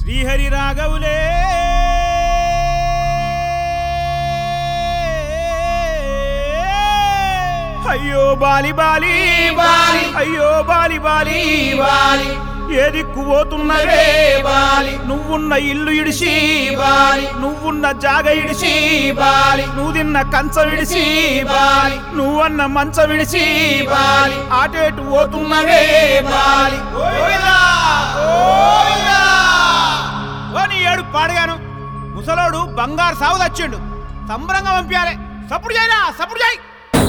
శ్రీహరి రాఘవులే అయ్యో బాలి బాలి బాలి అయ్యో బాలి బాలి బాలి ఏ దిక్కు పోతున్నవే బాలి నువ్వున్న ఇల్లు ఇడిసి బాలి నువ్వున్న జాగ ఇడిసి బాలి నువ్వు తిన్న కంచం ఇడిసి బాలి నువ్వన్న మంచం ఇడిసి బాలి ఆటేటు పోతున్నవే బాలి ఓని ఏడు పాడగాను ముసలోడు బంగారు సాగు తెచ్చిండు సంబరంగా పంపించాలి సప్పుడు చేయరా సప్పుడు చేయి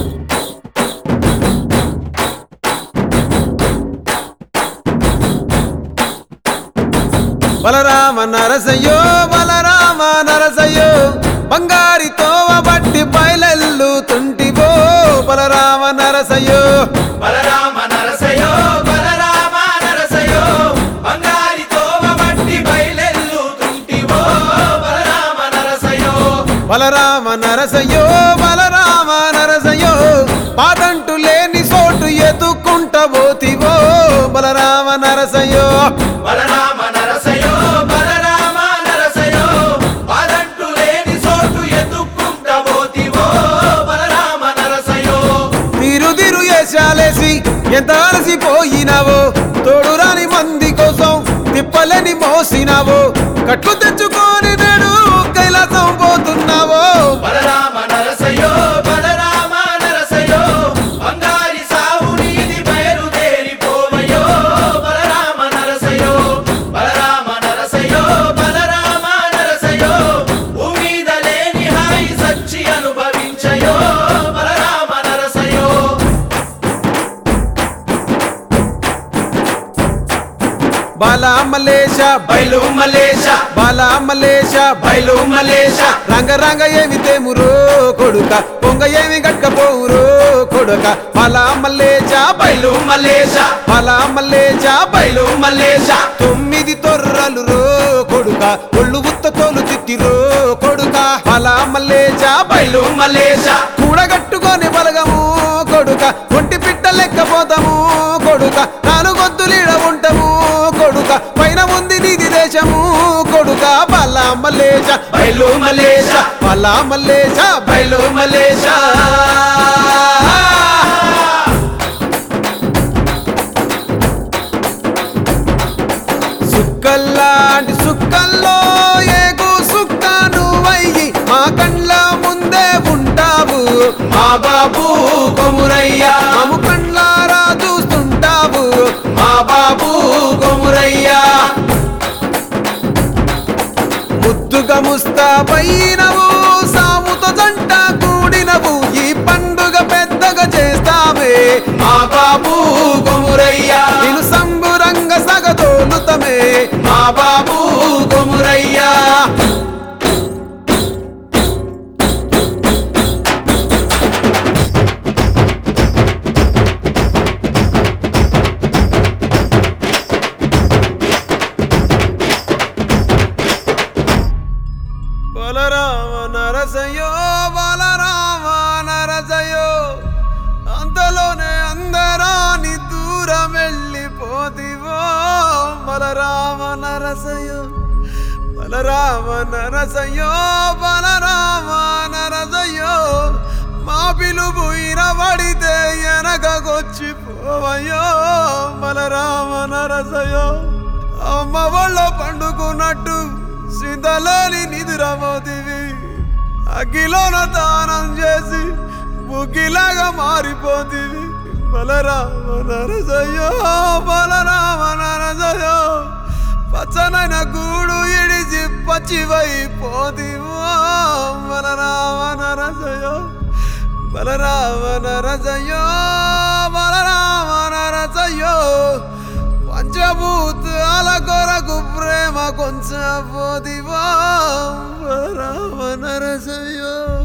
బలరామ నరసయ్యో బలరామ నరసయ్యో బంగారితో బట్టి బయలెల్లుతుంటివో బలరామ నరసయ్యో బలరామ నరసయో బలరామ నరసయో బంగారి తోవ బట్టి బయలెల్లుతుంటివో బలరామ నరసయో బలరామ నరసయ్యో బలరామ నరసయ్యో పాదంటు లేని చోటు ఎదుకుంట పోతివో బలరామ నరసయ్యో బలరామ నరసయో బలరామ నరసయో పాదంటు లేని చోటు ఎత్తుకుంట పోతివో బలరామ నరసయో తిరు తిరు వేషాలేసి ఎంత అలసిపోయినావో తోడు రాని మంది కోసం తిప్పలని మోసినావో కట్లు తెచ్చుకొని నేడు కైలాసం పోతున్నావో బలరామ నరసయో బలరామ నరసయో బంగారి సావు నీది బయలుదేరిపోవయో బలరామ నరసయో బలరామ నరసయో బలరామ నరసయో భూమీద లేని హాయి సచ్చి అనుభవించయో బలరామ నరసయో బాలామలేశ బయలు మలేష బాలామలేశ బయలు మలేష రంగ రంగ ఏమి తేమురో కొడుక పొంగ ఏమి గట్టపోవురో కొడుక బాలామలేశ బయలు మలేష బాలామలేశ బయలు మలేష తొమ్మిది తొర్రలు రో కొడుక ఒళ్ళు ఉత్త తోలు తిత్తిరో కొడుక బాలామలేశ బయలు మలేష కూడగట్టుకొని బలగము కొడుక ఒంటి పిట్ట లెక్కపోతాము కొడుక నాలుగొద్దులీడ ఉంటాము కొడుక పైన ఉంది నీది దేశము కొడుక బలా మల్లేశ బయలు మలేష బలా మల్లేశ బయలు మలేష సుక్కల్లాంటి సుక్కల్లో ఏగు సుక్క నువ్వయ్యి మా కండ్ల ముందే ఉంటావు మా బాబు కొమురయ్య మాము కండ్లారా చూస్తుంటావు మా బాబు కొమురయ్య ముద్దుగా ముస్తాబైనవు సాముతో జంట కూడినవు ఈ పండుగ పెద్దగా చేస్తామే మా బాబు కొమురయ్య నేను సంబురంగ సగదోలుతమే మా బాబు కొమురయ్య బలరామ నరసయో బలరామ నరసయో అంతలోనే అందరాని దూరం వెళ్ళిపోతివో బలరామ నరసయో బలరామ నరసయో బలరామ నరసయో మా పిలుపు ఇరబడితే వెనకకొచ్చిపోవయో బలరామ నరసయో అమ్మ వాళ్ళ పండుకున్నట్టు శ్రీతలోని నిదురమోతివి అగ్గిలోన దానం చేసి బుగ్గిలాగా మారిపోతివి బలరామ నరసయ్యో బలరామ నరసయ్యో పచ్చనైన గూడు ఇడిచి పచ్చివైపోతివో బలరామ నరసయ్యో బలరామ నరసయ్యో బలరామ నరసయ్యో పంచభూతాల కొరకు ప్రేమ కొంచెం పోదివా బలరామ నరసయ్యో